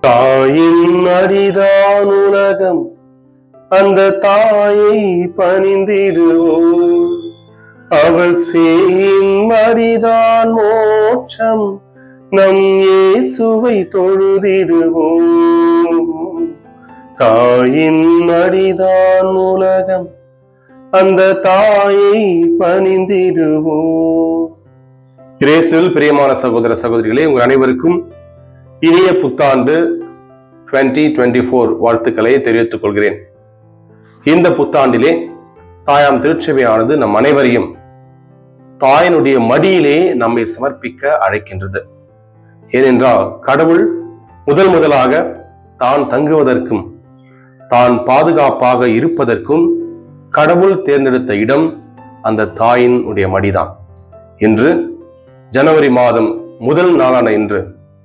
தாயின் அரிதான் உலகம் அந்த தாயை பணிந்திடுவோம் அவள் சேயின் மரிதான் மோட்சம் நம் இயேசுவை தொழுதிடுவோம் தாயின் மரிதான் உலகம் அந்த தாயை பணிந்திடுவோம் கிரேசில் பிரியமான சகோதர சகோதரிகளே உங்கள் அனைவருக்கும் இனிய புத்தாண்டு 2024 வாழ்த்துக்களை தெரிவித்துக் கொள்கிறேன் இந்த புத்தாண்டிலே தாயாம் திருச்சபையானது நம் அனைவரையும் தாயினுடைய மடியிலே நம்மை சமர்ப்பிக்க அழைக்கின்றது ஏனென்றால் கடவுள் முதல் முதலாக தான் தங்குவதற்கும் தான் பாதுகாப்பாக இருப்பதற்கும் கடவுள் தேர்ந்தெடுத்த இடம் அந்த தாயின் உடைய மடிதான் இன்று ஜனவரி மாதம் முதல் நாளான இன்று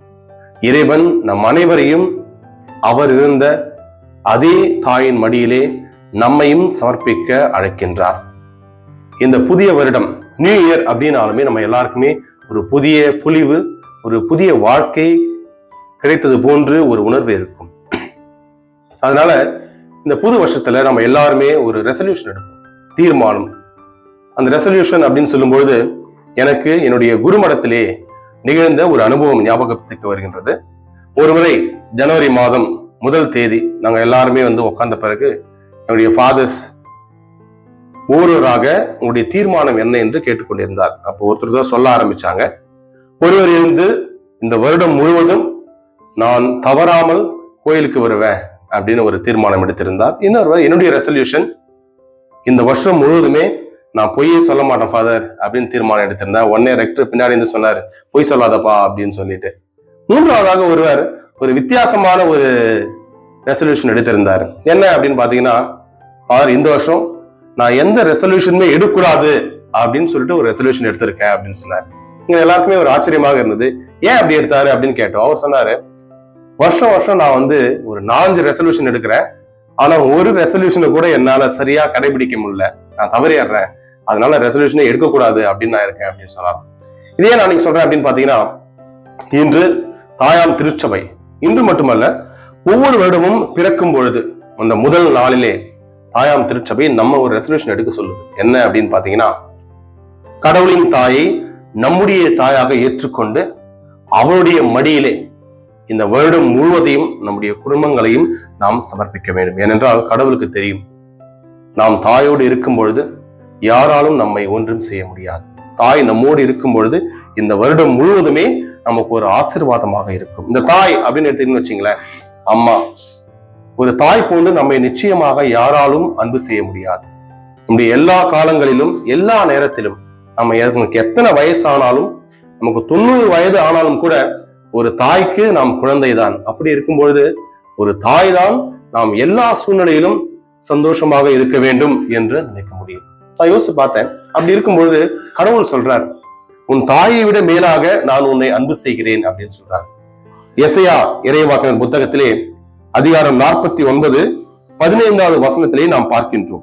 இறைவன் நம் அனைவரையும் அவர் இருந்த அதே தாயின் மடியிலே நம்மையும் சமர்ப்பிக்க அழைக்கின்றார் இந்த புதிய வருடம் நியூ இயர் அப்படின்னாலுமே நம்ம எல்லாருக்குமே ஒரு புதிய பொலிவு ஒரு புதிய வாழ்க்கை கிடைத்தது போன்று ஒரு உணர்வு இருக்கும் அதனால இந்த புது வருஷத்துல நம்ம எல்லாருமே ஒரு ரெசல்யூஷன் எடுப்போம் தீர்மானம் அந்த ரெசல்யூஷன் அப்படின்னு சொல்லும்பொழுது எனக்கு என்னுடைய குருமடத்திலே நிகழ்ந்த ஒரு அனுபவம் ஞாபகத்துக்கு வருகின்றது ஒருமுறை ஜனவரி மாதம் முதல் தேதி நாங்க எல்லாருமே வந்து உட்கார்ந்த பிறகு என்னுடைய ஃபாதர்ஸ் ஒவ்வொருவராக உங்களுடைய தீர்மானம் என்ன என்று கேட்டுக்கொண்டிருந்தார் அப்போ ஒருத்தர் தான் சொல்ல ஆரம்பிச்சாங்க ஒருவர் இருந்து இந்த வருடம் முழுவதும் நான் தவறாமல் கோயிலுக்கு வருவேன் அப்படின்னு ஒரு தீர்மானம் எடுத்திருந்தார் இன்னொருவர் என்னுடைய ரெசல்யூஷன் இந்த வருஷம் முழுவதுமே நான் பொய்யே சொல்ல மாட்டேன் ஃபாதர் அப்படின்னு தீர்மானம் எடுத்திருந்தேன் உடனே ரெக்டர் பின்னாடி இருந்து சொன்னார் பொய் சொல்லாதப்பா அப்படின்னு சொல்லிட்டு மூன்றாவதாக ஒருவர் ஒரு வித்தியாசமான ஒரு ரெசல்யூஷன் எடுத்திருந்தார் என்ன அப்படின்னு பாத்தீங்கன்னா ஃபாதர் இந்த வருஷம் நான் எந்த ரெசல்யூஷனுமே எடுக்கக்கூடாது அப்படின்னு சொல்லிட்டு ஒரு ரெசல்யூஷன் எடுத்திருக்கேன் அப்படின்னு சொன்னார் இங்க எல்லாருக்குமே ஒரு ஆச்சரியமாக இருந்தது ஏன் அப்படி எடுத்தாரு அப்படின்னு கேட்டோம் அவர் சொன்னாரு வருஷம் வருஷம் நான் வந்து ஒரு நாலஞ்சு ரெசல்யூஷன் எடுக்கிறேன் ஆனா ஒரு ரெசல்யூஷனை கூட என்னால சரியா கடைபிடிக்க முடியல நான் தவறிடுறேன் அதனால ரெசல்யூஷனை எடுக்கக்கூடாது அப்படின்னு நான் இருக்கேன் அப்படின்னு சொன்னார் இதே நான் நீங்க சொல்றேன் அப்படின்னு பாத்தீங்கன்னா இன்று தாயாம் திருச்சபை இன்று மட்டுமல்ல ஒவ்வொரு வருடமும் பிறக்கும் பொழுது அந்த முதல் நாளிலே தாயாம் திருச்சபை நம்ம ஒரு ரெசல்யூஷன் எடுக்க சொல்லுது என்ன அப்படின்னு பாத்தீங்கன்னா கடவுளின் தாயை நம்முடைய தாயாக ஏற்றுக்கொண்டு அவருடைய மடியிலே இந்த வருடம் முழுவதையும் நம்முடைய குடும்பங்களையும் நாம் சமர்ப்பிக்க வேண்டும் ஏனென்றால் கடவுளுக்கு தெரியும் நாம் தாயோடு இருக்கும் பொழுது யாராலும் நம்மை ஒன்றும் செய்ய முடியாது தாய் நம்மோடு இருக்கும் பொழுது இந்த வருடம் முழுவதுமே நமக்கு ஒரு ஆசீர்வாதமாக இருக்கும் இந்த தாய் அப்படின்னு எடுத்தீங்கன்னு வச்சுங்களேன் அம்மா ஒரு தாய் போன்று நம்மை நிச்சயமாக யாராலும் அன்பு செய்ய முடியாது நம்முடைய எல்லா காலங்களிலும் எல்லா நேரத்திலும் நம்ம நமக்கு எத்தனை வயசானாலும் நமக்கு தொண்ணூறு வயது ஆனாலும் கூட ஒரு தாய்க்கு நாம் குழந்தைதான் அப்படி இருக்கும் பொழுது ஒரு தாய் தான் நாம் எல்லா சூழ்நிலையிலும் சந்தோஷமாக இருக்க வேண்டும் என்று நினைக்க முடியும் நான் யோசிச்சு பார்த்தேன் அப்படி இருக்கும் பொழுது கடவுள் சொல்றார் உன் தாயை விட மேலாக நான் உன்னை அன்பு செய்கிறேன் அப்படின்னு சொல்றார் எசையா இறைவாக்கினர் புத்தகத்திலே அதிகாரம் நாற்பத்தி ஒன்பது பதினைந்தாவது வசனத்திலே நாம் பார்க்கின்றோம்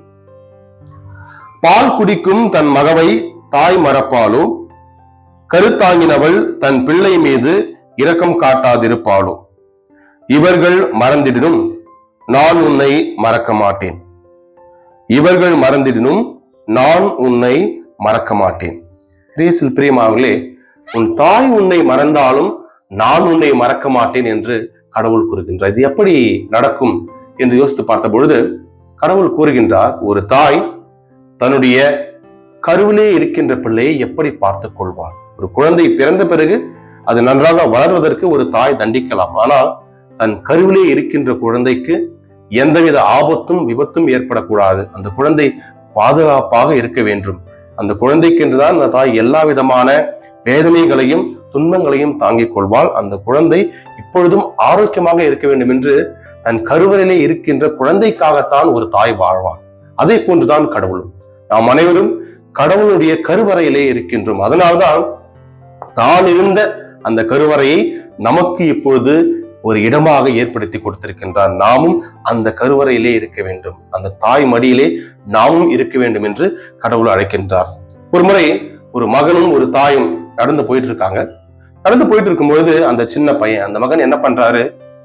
பால் குடிக்கும் தன் மகவை தாய் மறப்பாலோ கருத்தாங்கினவள் தன் பிள்ளை மீது இரக்கம் காட்டாதிருப்பாளோ இவர்கள் மறந்திடினும் நான் உன்னை மறக்க மாட்டேன் இவர்கள் மறந்திடினும் நான் உன்னை மறக்க மாட்டேன் கிரேசில் பிரியமாவர்களே உன் தாய் உன்னை மறந்தாலும் நான் உன்னை மறக்க மாட்டேன் என்று கடவுள் கூறுகின்றார் இது எப்படி நடக்கும் என்று யோசித்து பார்த்த பொழுது கடவுள் கூறுகின்றார் ஒரு தாய் தன்னுடைய கருவிலே இருக்கின்ற பிள்ளையை எப்படி பார்த்துக் கொள்வார் ஒரு குழந்தை பிறந்த பிறகு அது நன்றாக வளர்வதற்கு ஒரு தாய் தண்டிக்கலாம் ஆனால் தன் கருவிலே இருக்கின்ற குழந்தைக்கு எந்தவித ஆபத்தும் விபத்தும் ஏற்படக்கூடாது அந்த குழந்தை பாதுகாப்பாக இருக்க வேண்டும் அந்த குழந்தைக்கென்றுதான் அந்த தாய் எல்லா விதமான வேதனைகளையும் துன்பங்களையும் தாங்கிக் கொள்வாள் அந்த குழந்தை இப்பொழுதும் ஆரோக்கியமாக இருக்க வேண்டும் என்று தன் கருவறையிலே இருக்கின்ற குழந்தைக்காகத்தான் ஒரு தாய் வாழ்வாள் அதே போன்றுதான் கடவுளும் நாம் அனைவரும் கடவுளுடைய கருவறையிலே இருக்கின்றோம் அதனால்தான் தான் இருந்த அந்த கருவறையை நமக்கு இப்பொழுது ஒரு இடமாக ஏற்படுத்தி கொடுத்திருக்கின்றார் நாமும் அந்த கருவறையிலே இருக்க வேண்டும் அந்த தாய் மடியிலே நாமும் இருக்க வேண்டும் என்று கடவுள் அழைக்கின்றார் ஒரு முறை ஒரு மகனும் ஒரு தாயும் நடந்து போயிட்டு இருக்காங்க நடந்து போயிட்டு இருக்கும்பொழுது அந்த சின்ன பையன் அந்த மகன் என்ன பண்றாரு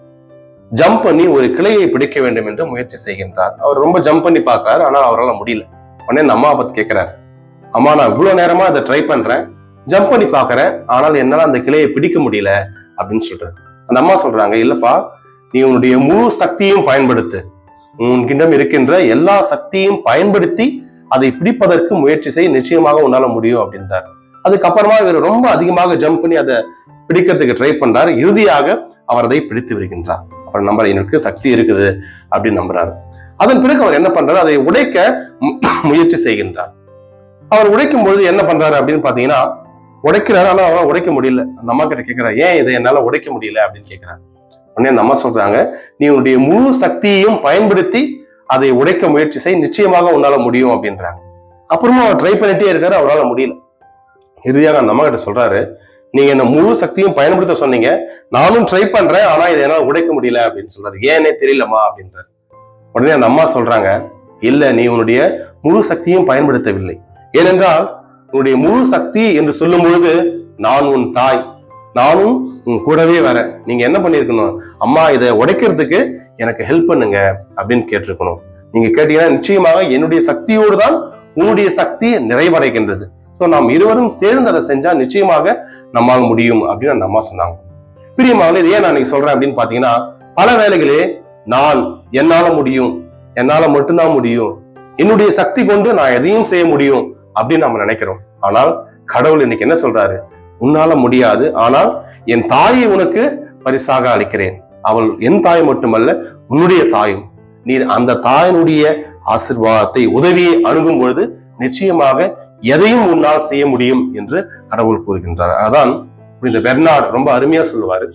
ஜம்ப் பண்ணி ஒரு கிளையை பிடிக்க வேண்டும் என்று முயற்சி செய்கின்றார் அவர் ரொம்ப ஜம்ப் பண்ணி பார்க்கறாரு ஆனால் அவரால் முடியல உடனே அந்த அம்மா பார்த்து கேட்கிறார் அம்மா நான் இவ்வளவு நேரமா அதை ட்ரை பண்றேன் ஜம்ப் பண்ணி பார்க்கறேன் ஆனால் என்னால அந்த கிளையை பிடிக்க முடியல அப்படின்னு சொல்றாரு அந்த அம்மா சொல்றாங்க இல்லப்பா நீ உன்னுடைய முழு சக்தியும் பயன்படுத்து உன்கிட்ட இருக்கின்ற எல்லா சக்தியும் பயன்படுத்தி அதை பிடிப்பதற்கு முயற்சி செய் நிச்சயமாக உன்னால முடியும் அப்படின்றார் அதுக்கப்புறமா இவர் ரொம்ப அதிகமாக ஜம்ப் பண்ணி அதை பிடிக்கிறதுக்கு ட்ரை பண்றாரு இறுதியாக அவர் அதை பிடித்து வருகின்றார் அப்புறம் நம்பர் எனக்கு சக்தி இருக்குது அப்படின்னு நம்புறாரு அதன் பிறகு அவர் என்ன பண்றாரு அதை உடைக்க மு- முயற்சி செய்கின்றார் அவர் உடைக்கும் பொழுது என்ன பண்றாரு அப்படின்னு பாத்தீங்கன்னா உடைக்கிறாரு ஆனா அவரால் உடைக்க முடியல அந்த அம்மா கிட்ட கேட்கிறார் ஏன் இதை என்னால உடைக்க முடியல அப்படின்னு கேட்கிறார் உடனே அந்த அம்மா சொல்றாங்க நீ உன்னுடைய முழு சக்தியையும் பயன்படுத்தி அதை உடைக்க முயற்சி செய் நிச்சயமாக உன்னால முடியும் அப்படின்றாங்க அப்புறமா அவர் ட்ரை பண்ணிட்டே இருக்காரு அவரால் முடியல இறுதியாக அந்த அம்மா கிட்ட சொல்றாரு நீங்க என்ன முழு சக்தியும் பயன்படுத்த சொன்னீங்க நானும் ட்ரை பண்றேன் ஆனா இதை என்னால உடைக்க முடியல அப்படின்னு சொல்றாரு ஏன்னே தெரியலம்மா அப்படின்றாரு உடனே அந்த அம்மா சொல்றாங்க இல்ல நீ உன்னுடைய முழு சக்தியும் பயன்படுத்தவில்லை ஏனென்றால் உன்னுடைய முழு சக்தி என்று சொல்லும் பொழுது நான் உன் தாய் நானும் உன் கூடவே வரேன் நீங்க என்ன பண்ணிருக்கணும் அம்மா இதை உடைக்கிறதுக்கு எனக்கு ஹெல்ப் பண்ணுங்க அப்படின்னு கேட்டிருக்கணும் நீங்க கேட்டீங்கன்னா நிச்சயமாக என்னுடைய சக்தியோடு தான் உன்னுடைய சக்தி நிறைவடைகின்றது ஸோ நாம் இருவரும் சேர்ந்து அதை செஞ்சா நிச்சயமாக நம்மால் முடியும் அப்படின்னு அந்த அம்மா சொன்னாங்க பிரியமாக இது ஏன் நான் இன்னைக்கு சொல்றேன் அப்படின்னு பாத்தீங்கன்னா பல வேளைகளே நான் என்னால முடியும் என்னால மட்டும்தான் முடியும் என்னுடைய சக்தி கொண்டு நான் எதையும் செய்ய முடியும் அப்படின்னு நம்ம நினைக்கிறோம் ஆனால் கடவுள் இன்னைக்கு என்ன சொல்றாரு உன்னால முடியாது ஆனால் என் தாயை உனக்கு பரிசாக அளிக்கிறேன் அவள் என் தாய் மட்டுமல்ல உன்னுடைய தாயும் நீ அந்த தாயினுடைய ஆசிர்வாதத்தை உதவியை அணுகும் பொழுது நிச்சயமாக எதையும் உன்னால் செய்ய முடியும் என்று கடவுள் கூறுகின்றார் அதான் இந்த பெர்னார்ட் ரொம்ப அருமையா சொல்லுவாரு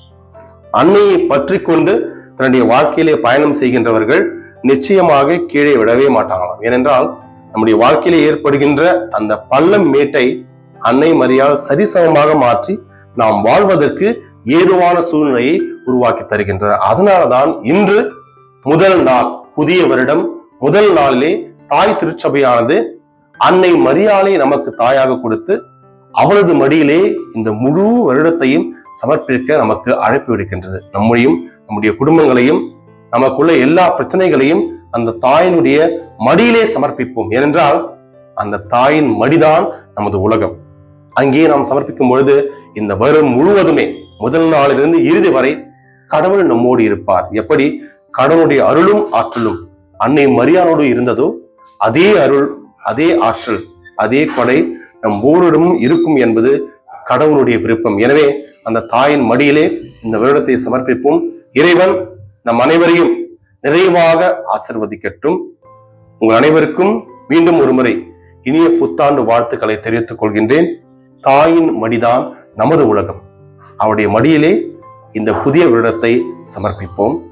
அன்னையை பற்றி கொண்டு தன்னுடைய வாழ்க்கையிலே பயணம் செய்கின்றவர்கள் நிச்சயமாக கீழே விடவே மாட்டாங்களாம் ஏனென்றால் நம்முடைய வாழ்க்கையிலே ஏற்படுகின்ற அந்த பள்ளம் மேட்டை அன்னை மரியால் சரிசமமாக மாற்றி நாம் வாழ்வதற்கு ஏதுவான சூழ்நிலையை உருவாக்கி தருகின்றனர் அதனாலதான் இன்று முதல் நாள் புதிய வருடம் முதல் நாளிலே தாய் திருச்சபையானது அன்னை மரியாளை நமக்கு தாயாக கொடுத்து அவளது மடியிலே இந்த முழு வருடத்தையும் சமர்ப்பிக்க நமக்கு அழைப்பு விடுக்கின்றது நம்மையும் நம்முடைய குடும்பங்களையும் நமக்குள்ள எல்லா பிரச்சனைகளையும் அந்த தாயினுடைய மடியிலே சமர்ப்பிப்போம் ஏனென்றால் அந்த தாயின் மடிதான் நமது உலகம் அங்கே நாம் சமர்ப்பிக்கும் பொழுது இந்த வருடம் முழுவதுமே முதல் நாளிலிருந்து இறுதி வரை கடவுள் நம்மோடு இருப்பார் எப்படி கடவுளுடைய அருளும் ஆற்றலும் அன்னை மரியானோடு இருந்ததோ அதே அருள் அதே ஆற்றல் அதே கொடை நம் ஒவ்வொருடமும் இருக்கும் என்பது கடவுளுடைய விருப்பம் எனவே அந்த தாயின் மடியிலே இந்த வருடத்தை சமர்ப்பிப்போம் இறைவன் நம் அனைவரையும் நிறைவாக ஆசிர்வதிக்கட்டும் உங்கள் அனைவருக்கும் மீண்டும் ஒருமுறை இனிய புத்தாண்டு வாழ்த்துக்களை தெரிவித்துக் கொள்கின்றேன் தாயின் மடிதான் நமது உலகம் அவருடைய மடியிலே இந்த புதிய வருடத்தை சமர்ப்பிப்போம்